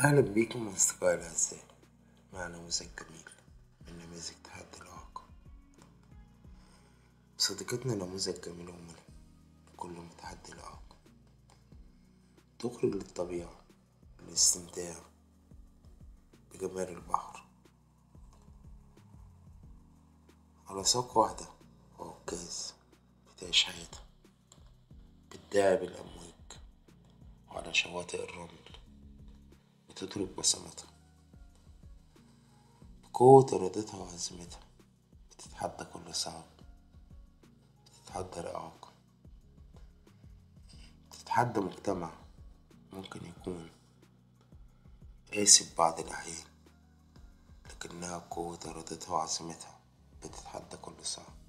أهلا بيكم أصدقائي الأعزاء مع نموذج جميل من نماذج تحدي الإعاقة صديقتنا نموذج جميل وملهم كل متحدي الإعاقة تخرج للطبيعة للاستمتاع بجمال البحر على ساق واحدة وعكاز بتعيش حياتها بتداعب الأمواج وعلى شواطئ الرمل بتترك بصمتها بقوة إرادتها وعزيمتها بتتحدى كل صعب بتتحدى الإعاقة بتتحدى مجتمع ممكن يكون قاسي ببعض الأحيان لكنها بقوة إرادتها وعزيمتها بتتحدى كل صعب